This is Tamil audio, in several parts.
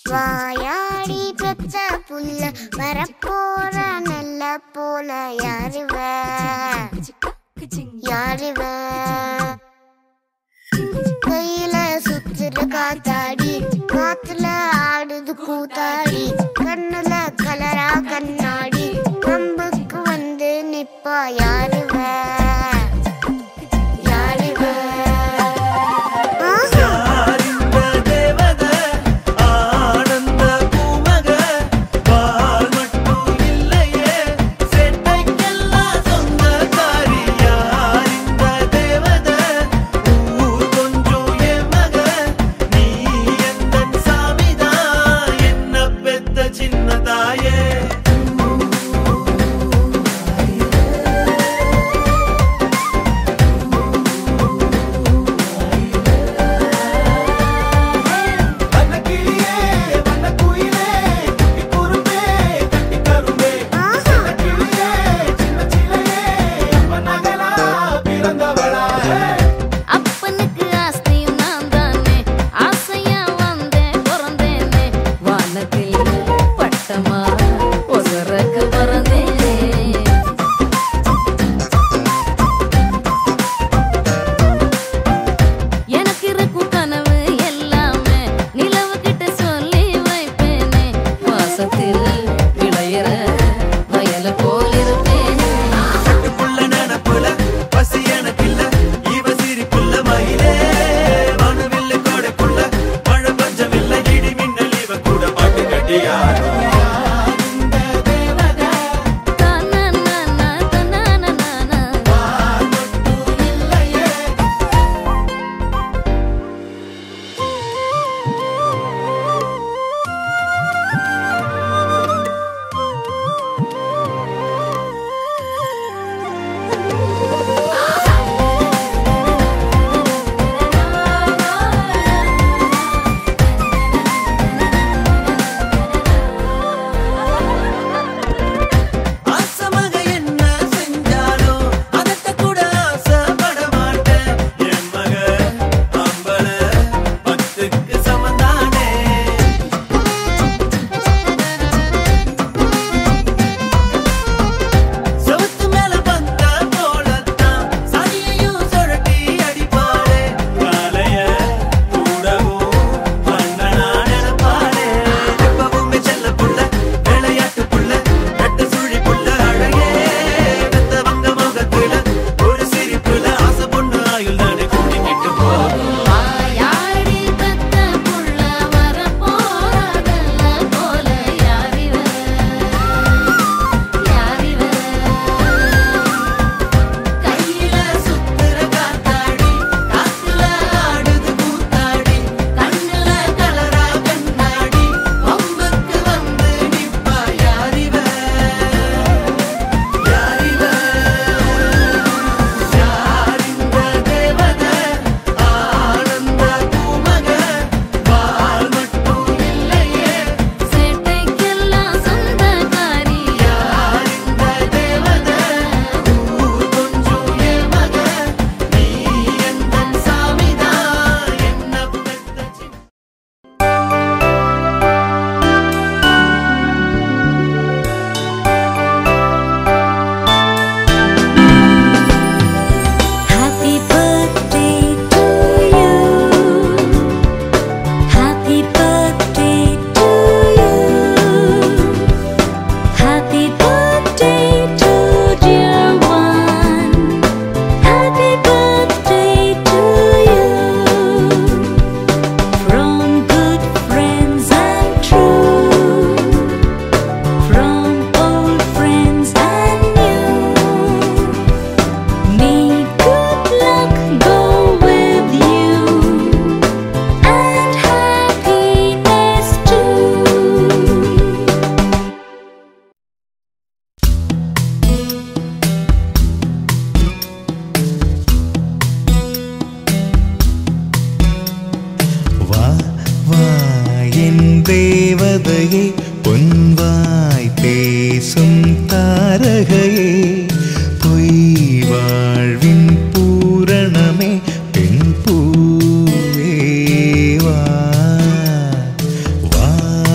வாயாடி பெத்த புல்ல வரப்போற நல்ல போல யாருவ யாருவ கையில சுத்துற காத்தாடி காத்துல ஆடுது கூத்தாடி கண்ணுல கலரா கண்ணாடி கம்புக்கு வந்து நிப்பா யாருவ யாருவ ஆஹா யாரிந்த தேவத ஆனந்த பூமக பால் மட்டும் இல்லையே செட்டைக்கெல்லாம் சொந்தக்காரி யாரிந்த தேவத ஊர் கொஞ்சம் என் மக நீ எந்தன் சாமிதான் என்ன பெத்த சின்ன தாயே வண்ணக்கிளியே வண்ணக்குயிலே குட்டி குரும்பே கட்டி கரும்பே ஆஹா கிளியே சின்ன சிலையே அம்மன் நகலா பிறந்தவளா அப்பனுக்கு ஆஸ்தியும் நான் தானே ஆசையா வந்தேன் பிறந்தேனே வானத்தில் பட்டமா ஒசரக்கு பிறந்தேனே எனக்கு இருக்கும் கனவு எல்லாமே நிலவு கிட்ட சொல்லி வைப்பேனே வாசத்தில் விளையிற வயல போல் இருப்பேனே புள்ள நினப்புல பசி எனக்கில்ல இவ சிரிப்புள்ள மயிலே வானவில்ல கோடைக்குள்ள மழை பஞ்சமில்ல இடி மின்னல் இவ கூட பாட்டு கட்டியாரு தனனன தனனனன ஆசமக என்ன செஞ்சாலும் அதட்ட கூட ஆசைப்பட மாட்டேன் என் மக அம்பள பத்துக்கு சமந்தானே செவுத்து மேல பந்த போலத்தான் சனியையும் சுழட்டி அடிப்பாளே காலைய கூடவும் பண்ணனா நினைப்பாளே எப்பவுமே செல்ல புள்ள விளையாட்டு புள்ள நட்டு சுழி புள்ள அழகே வெத்தவங்க முகத்துல ஒரு சிரிப்புல ஆசை பொண்ணு ஆயுள் தானே கூட்டிக்கிட்டு போகும் வாயாடி பெத்த புள்ள வரப்போறதல்ல போல யாரிவ யாரிவ கையில சுத்துற காத்தாடி காத்துல ஆடுது கூத்தாடி கண்ணுல கலரா கண்ணாடி வம்புக்கு வந்து நிப்பா யாரிவ யாரிவ யாரிந்த தேவத ஆனந்த பூமக பால் மட்டும் இல்லையே சேட்டைக்கெல்லாம் சொந்தக்காரி யாரிந்த தேவத ஊர் கொஞ்சம் என் மக நீ எந்தன் சாமிதான் என்ன பெத்த சின்ன Happy birthday to you. Happy birthday to you. Happy birthday to dear one. Happy birthday to you. From good friends and true. From old friends and new. May good luck go with you and happiness too. வா வா என் தேவதையே பொன்வாய் பேசும் தாரகையே பொய் வாழ்வின் பூரணமே பெண் பூவே வா வா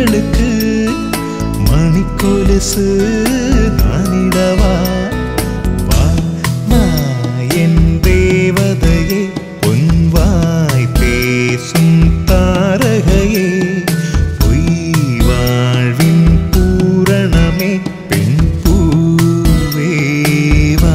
கால்களுக்கு மணிக்கொலுசு நானிடவா வா வா என் தேவதையே பொன்வாய் பேசும் தாரகையே பொய் வாழ்வின் பூரணமே பெண் பூவே வா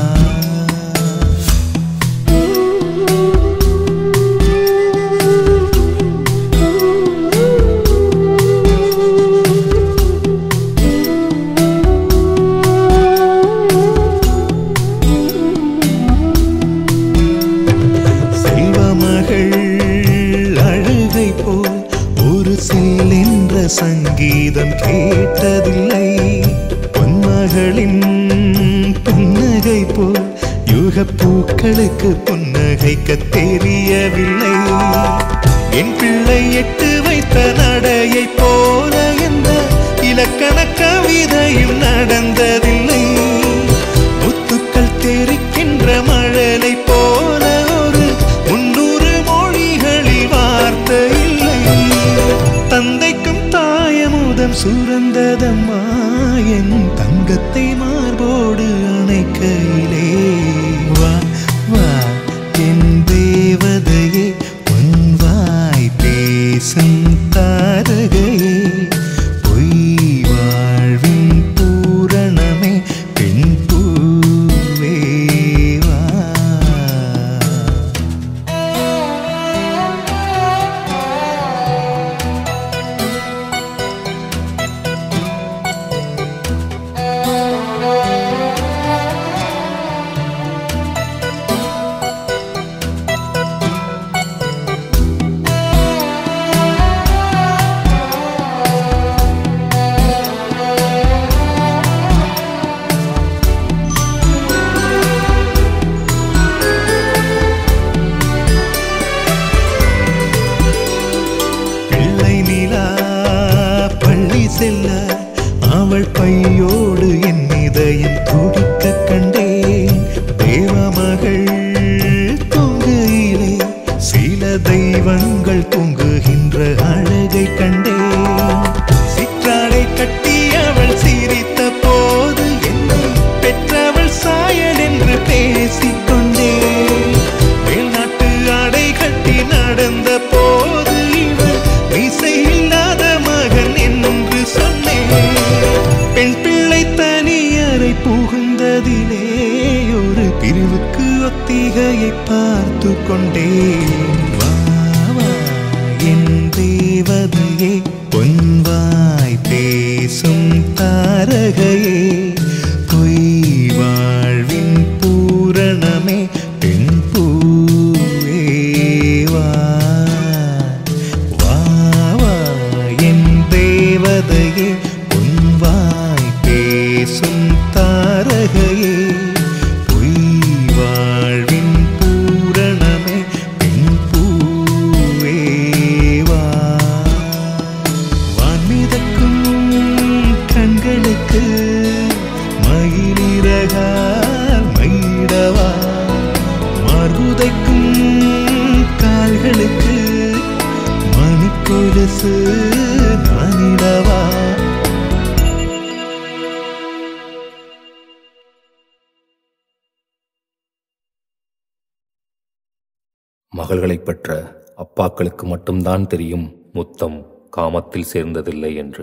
செல்வமகள் அழுகை போல் ஒரு சில்லென்ற சங்கீதம் கேட்டதில்லை பொன்மகளின் புன்னகை போல் யுக பூக்களுக்கு புன்னகைக்க தெரியவில்லை என் பிள்ளை எட்டு வைத்த நடையை போல எந்த இலக்கண கவிதையும் நடந்ததில்லை முத்துக்கள் தெரிக்கின்ற மழலை போல ஒரு முன்னூறு மொழிகளில் வார்த்தை இல்லை தந்தைக்கும் தாயமுதம் சுரந்ததம்மா என் தங்கத்தை மார்போடு அணைக்கையிலே வா வா என் தேவதையே பொன்வாய் பேசும் தாரகையே பொய் வாழ்வின் பூரணமே பெண் பூவே வா பிள்ளை நிலா பள்ளி செல்ல அவள் பையோடு என் இதயம் துடிக்க கண்டேன் தேவமகள் தூங்குயிலே சில தெய்வங்கள் தூங்குகின்ற அழகை கண்டேன் சிற்றாடை கட்டி அவள் சிரித்த போது என்னை பெற்றவள் சாயல் என்று பேசிக்கொண்டேன் மேல்நாட்டு ஆடை கட்டி நடந்த போது இவள் மீசை இல்லாத மகன் என்று சொன்னேன் பெண் பிள்ளை தனியறை புகுந்ததிலே ஒரு பிரிவுக்கு ஒத்திகையை பார்த்து கொண்டேன் வா வா என் தேவதையே பொன்வாய் பேசும் தாரகையே பொய் வாழ்வின் பூரணமே பெண் பூவே வா வா வா என் தேவதையே பொன்வாய் பேசும் தாரகையே பொய் வாழ்வின் பூரணமே பெண் பூவே வா வான்மிதக்கும் கண்களுக்கு மயிலிறகால் மயிடவா மார்புதைக்கும் கால்களுக்கு மணிக்கொலுசு நானிடவா மகள்களைப் பெற்ற அப்பாக்களுக்கு மட்டும்தான் தெரியும் முத்தம் காமத்தில் சேர்ந்ததில்லை என்று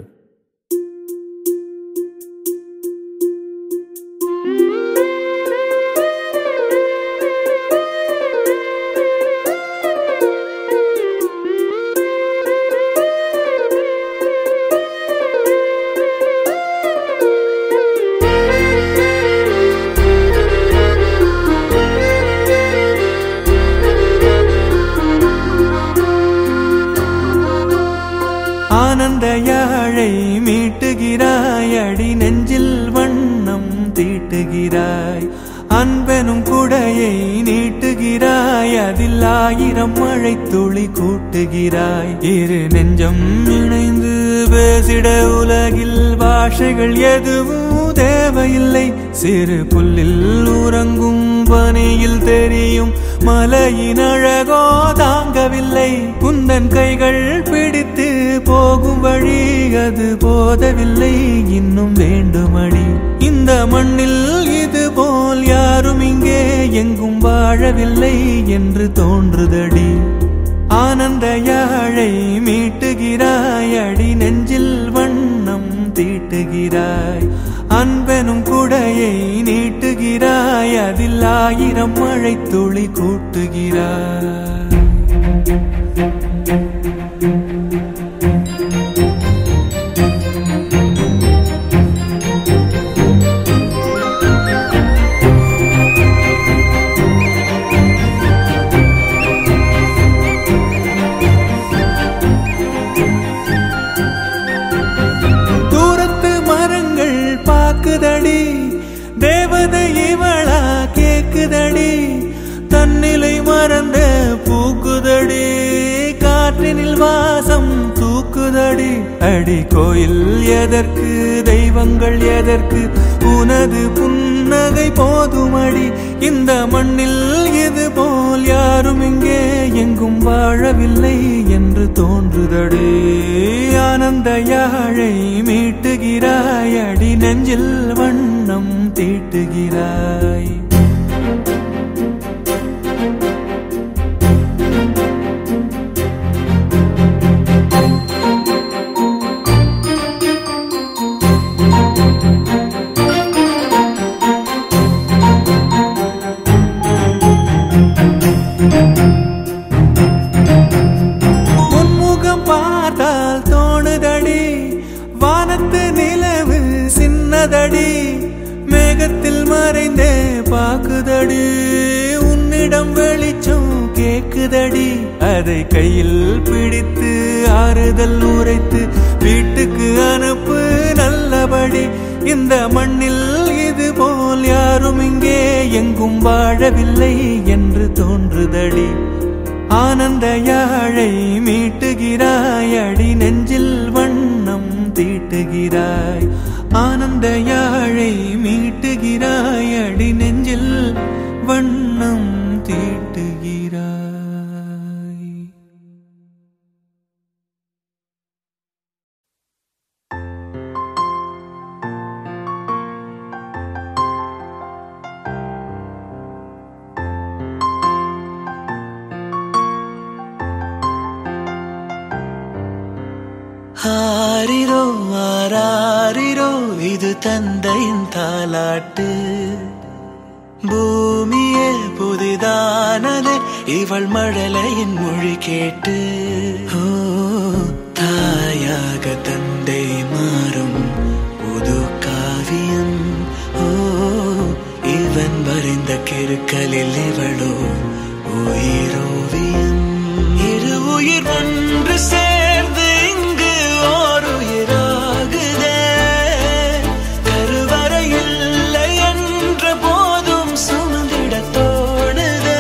ஆனந்த யாழை மீட்டுகிறாய் அடி நெஞ்சில் வண்ணம் தீட்டுகிறாய் அன்பெனும் குடையை நீட்டுகிறாய் அதில் ஆயிரம் மழை துளி கூட்டுகிறாய் இரு நெஞ்சம் இணைந்து பேசிட உலகில் பாஷைகள் எதுவும் தேவையில்லை சிறு புல்லில் உறங்கும் பனியில் தெரியும் மலையின் அழகோ தாங்கவில்லை குந்தன் கைகள் பிடித்து போகும் வழி அது போதவில்லை இன்னும் வேண்டுமடி இந்த மண்ணில் இது போல் யாரும் இங்கே எங்கும் வாழவில்லை என்று தோன்றுதடி ஆனந்த யாழை மீட்டுகிறாய் அடி நெஞ்சில் வண்ணம் தீட்டுகிறாய் அன்பெனும் குடையை நீட்டுகிறாய் அதில் ஆயிரம் மழை துளி கூட்டுகிறாய் தூரத்து மரங்கள் பாக்குதடி தேவதை இவளா கேக்குதடி தன்னிலை மறந்த பூக்குதடி காற்றினில் வாசம் தூக்குதடி அடி கோயில் எதற்கு தெய்வங்கள் எதற்கு உனது புன்னகை போதுமடி இந்த மண்ணில் இது போல் யாரும் இங்கே எங்கும் வாழவில்லை என்று தோன்றுதடி ஆனந்த யாழை மீட்டுகிறாய் அடி நெஞ்சில் வண்ணம் தீட்டுகிறாய் உன்முகம் பார்த்தால் தோணுதடி வானத்து நிலவு சின்னதடி மேகத்தில் மறைந்தே பாக்குதடி உன்னிடம் வெளிச்சம் கேக்குதடி அதை கையில் பிடித்து ஆறுதல் உரைத்து வீட்டுக்கு அனுப்பு நல்லபடி இந்த மண்ணில் இது போல் யாரும் இங்கே எங்கும் வாழவில்லை என்று தோன்றுதடி ஆனந்த யாழை மீட்டுகிறாய் அடி நெஞ்சில் வண்ணம் தீட்டுகிறாய் ஆனந்த யாழை மீட்டுகிறாய் அடி நெஞ்சில் வண்ணம் தீட்டுகிறாய் ஆரிரோ ஆராரிரோ இது தந்தையின் தாலாட்டு பூமியே புதிதானதே இவள் மழலையின் மொழி கேட்டு ஓ தாயாக தந்தை மாறும் புது காவியம் ஓ இவன் வரைந்த கிருக்கலில் இவளோ உயிரோவியம் இரு உயிர் ஒன்று சேர்ந்து இங்கு ஓர் உயிராகுதே கருவறை இல்லை என்ற போதும் சுமந்திட தோணுதே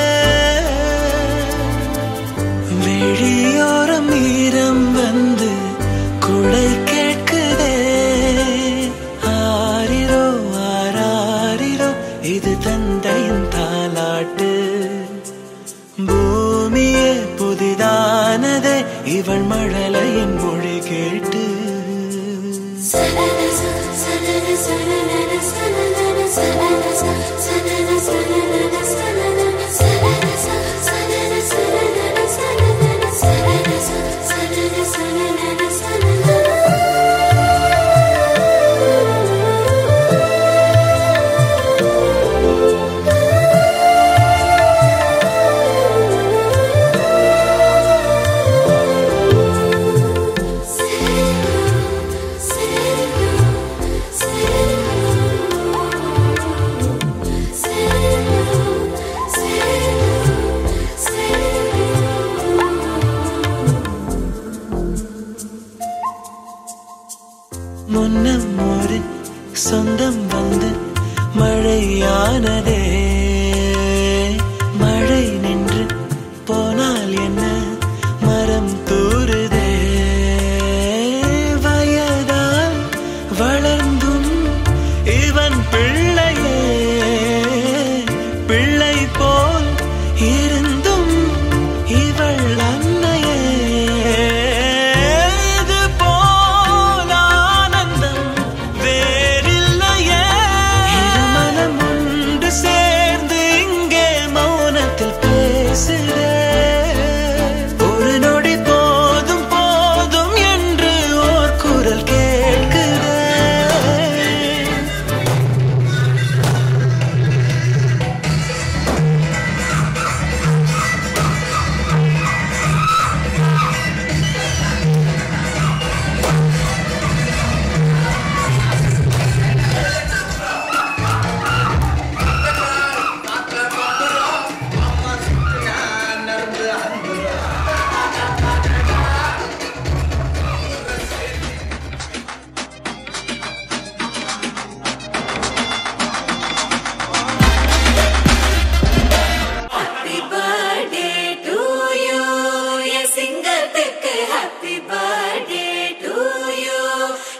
வெளியோரம் ஈரம் வந்து குடை கேட்குதே ஆரிரோ ஆராரிரோ இது தந்தையின் தாலாட்டு பூமியே புதிதானதே இவள் மழலையின் மொழி கேட்டு முன்னம் ஒரு சொந்தம் வந்து மழையானதே மழை நின்று போனால் என்ன மரம் தூறுதே வயதால் வளர்ந்தும் இவன் பிள்ளையே பிள்ளை போல் இருந்தும் இவள் அன்னையே இது போல்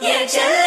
என் செல்ல